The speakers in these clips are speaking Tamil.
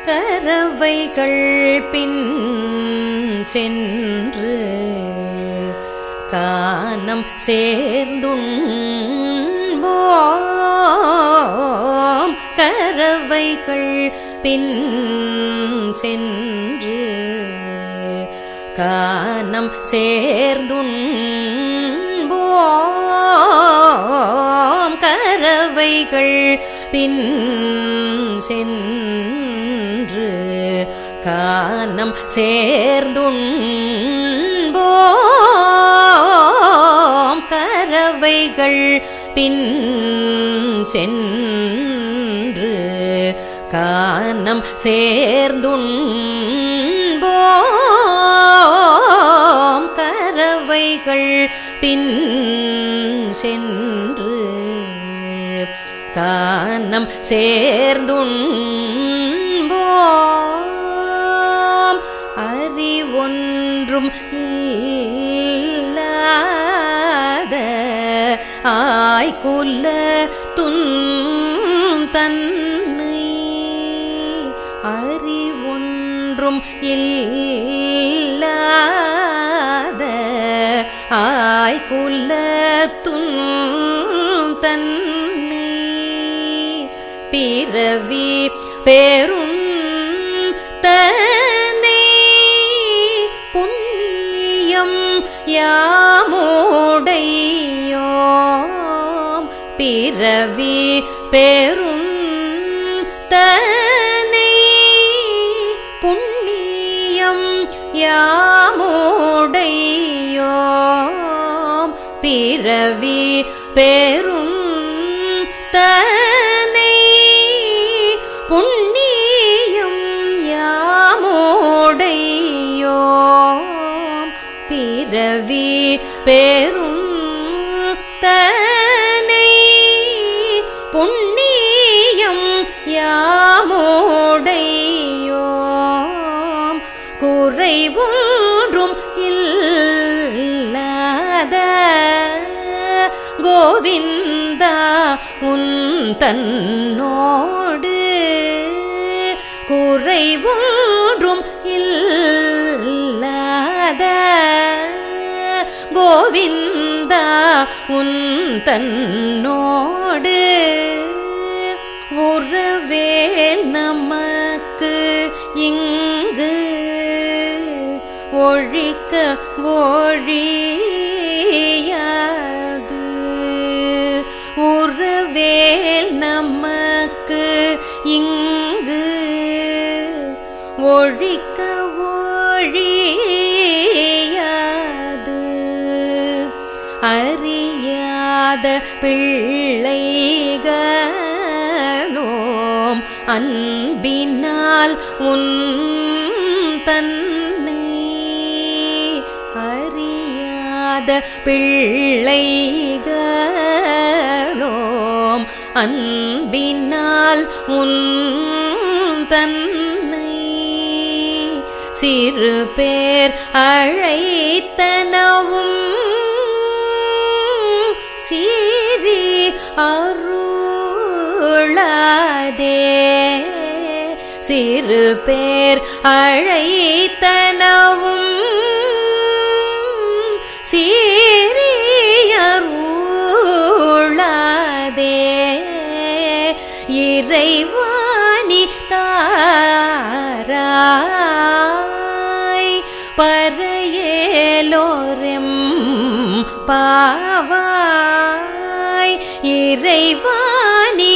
கரவைகள் பின் சென்று கானம் சேர்ந்துண்போம் கரவைகள் பின் சென்று கானம் சேர்ந்துண்போம் கரவைகள் பின் சென்று கானம் சேர்ந்துண்போம் கரவைகள் பின் சென்று கானம் சேர்ந்துண்போம் கரவைகள் பின் சென்று கானம் சேர்ந்துண்போம் அறிவொன்றும் இல்லாத ஆய்குல துன் தன்னை அறிவொன்றும் இல்லாத ஆய்குல துன் தன்னை பிறவி பெரும் தனை புண்ணியம் யாமுடையோம் பிறவி பெரும் தனை புண்ணியம் யாமுடையோம் பிறவி பெரும் தனை புண்ணியம் யாமுடையோம் பிறவி பெரும் தனை புண்ணியம் யாமுடையோம் குறைவொன்றும் இல்லாத கோவிந்தா உன் தன்னோடு குறைவொன்றும் இல்லாத கோவிந்தா உன் தன்னோடு உறவேல் நமக்கு இங்கு ஒழிக்க ஒழியாது உறவேல் நமக்கு இங்கு ஒழிக்க ஒழியாது அறியாத பிள்ளைகளோம் அன்பினால் உன் தன்னை அறியாத பிள்ளைகளோம் அன்பினால் உன் தன்னை சிறு பேர் அழைத்தனவும் சீரி அருளாதே சிறு பேர் அழைத்தனவும் சீரியருளாதே இறைவாணி தாராய் பறையேலோரெம் பாவாய் இறைவாணி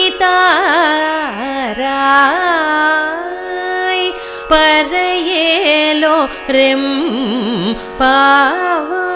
தாராய் பறையேலோ ரெம் பாவாய்